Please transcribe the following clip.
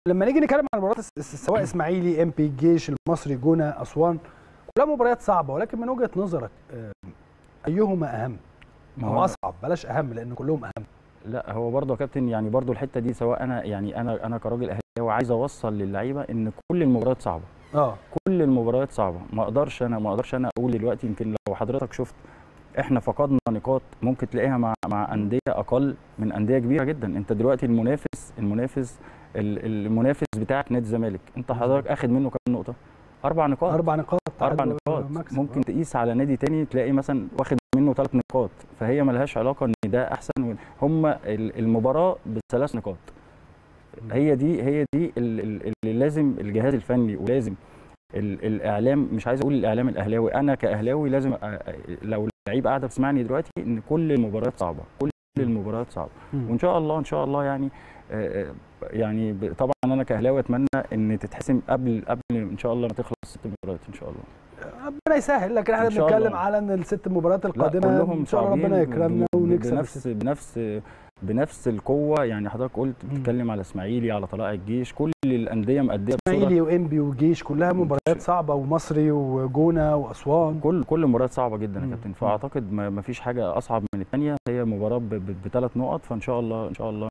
لما نيجي نتكلم عن المباريات الس- سواء اسماعيلي ام بي الجيش المصري جونه اسوان كلها مباريات صعبه ولكن من وجهه نظرك آه، ايهما اهم ما او هو اصعب بلاش اهم لان كلهم اهم لا هو برضه يا كابتن يعني برضه الحته دي سواء انا يعني انا انا كراجل اهلاوي عايز اوصل للعيبه ان كل المباريات صعبه اه كل المباريات صعبه ما اقدرش انا ما اقدرش انا اقول دلوقتي يمكن لو حضرتك شفت احنا فقدنا نقاط ممكن تلاقيها مع مع انديه اقل من انديه كبيره جدا انت دلوقتي المنافس المنافس ال- المنافس بتاعك نادي الزمالك انت حضرتك اخد منه كام نقطه اربع نقاط اربع نقاط اربع تعادل نقاط ومكسب. ممكن تقيس على نادي تاني تلاقي مثلا واخد منه ثلاث نقاط فهي ملهاش علاقه ان ده احسن هم ال- المباراه بثلاث نقاط هي دي هي دي ال- ال- اللي لازم الجهاز الفني ولازم ال- الاعلام مش عايز اقول الاعلام الاهلاوي انا كاهلاوي لازم أ- أ- لو اللعيبه قاعده بتسمعني دلوقتي ان كل المباريات صعبه كل المباريات صعبه مم. وان شاء الله ان شاء الله يعني آه، آه، يعني ب- طبعا انا كاهلاوي اتمنى ان تتحسم قبل قبل ان شاء الله ما تخلص ست مباريات ان شاء الله ربنا يسهل لكن احنا إن شاء بنتكلم الله. على ان الست مباريات لا القادمه كلهم ان شاء الله صعبين ربنا يكرمنا ب- ب- ونكسب بنفس الست. بنفس بنفس القوه يعني حضرتك قلت مم. بتتكلم على اسماعيلي على طلائع الجيش كل الانديه مأديه بصوره اسماعيلي وانبي وجيش كلها مباريات صعبه ومصري وجونه واسوان كل كل مباريات صعبه جدا يا مم. كابتن مم. فاعتقد ما ما فيش حاجه اصعب من الثانيه هي مباراه بثلاث نقط فان شاء الله ان شاء الله